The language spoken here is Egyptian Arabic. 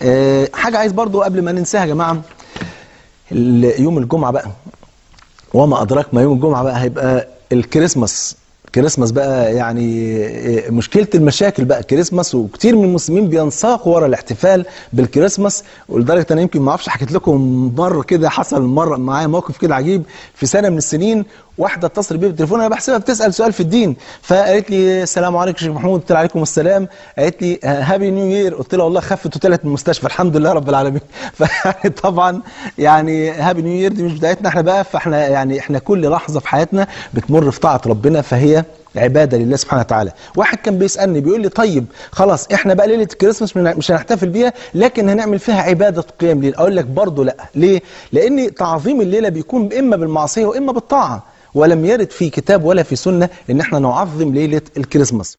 آه، حاجة عايز برضو قبل ما ننساها يا جماعة ال- يوم الجمعة بقى وما أدراك ما يوم الجمعة بقى هيبقى الكريسماس كريسماس بقى يعني آه، مشكلة المشاكل بقى كريسماس وكتير من المسلمين بينساقوا ورا الاحتفال بالكريسماس ولدرجة أنا يمكن ما أعرفش حكيت لكم مرة كده حصل مرة معايا موقف كده عجيب في سنة من السنين واحدة اتصل بيا بالتليفون أنا بحسبها بتسأل سؤال في الدين فقالت لي السلام عليكم يا شيخ محمود قلت لها عليكم السلام قالت لي هابي نيو يير قلت لها والله خفت وطلعت من المستشفى الحمد لله رب العالمين فيعني طبعا يعني هابي نيو يير دي مش بتاعتنا احنا بقى فاحنا يعني احنا كل لحظة في حياتنا بتمر في طاعة ربنا فهي عبادة لله سبحانه وتعالى واحد كان بيسألني بيقول لي طيب خلاص احنا بقى ليلة الكريسماس من- مش هنحتفل بيها لكن هنعمل فيها عبادة قيام ليل اقول لك برضه لا ليه لان تعظيم الليلة بيكون اما بالمعصية واما بالطاعة ولم يرد في كتاب ولا في سنة ان احنا نعظم ليلة الكريسماس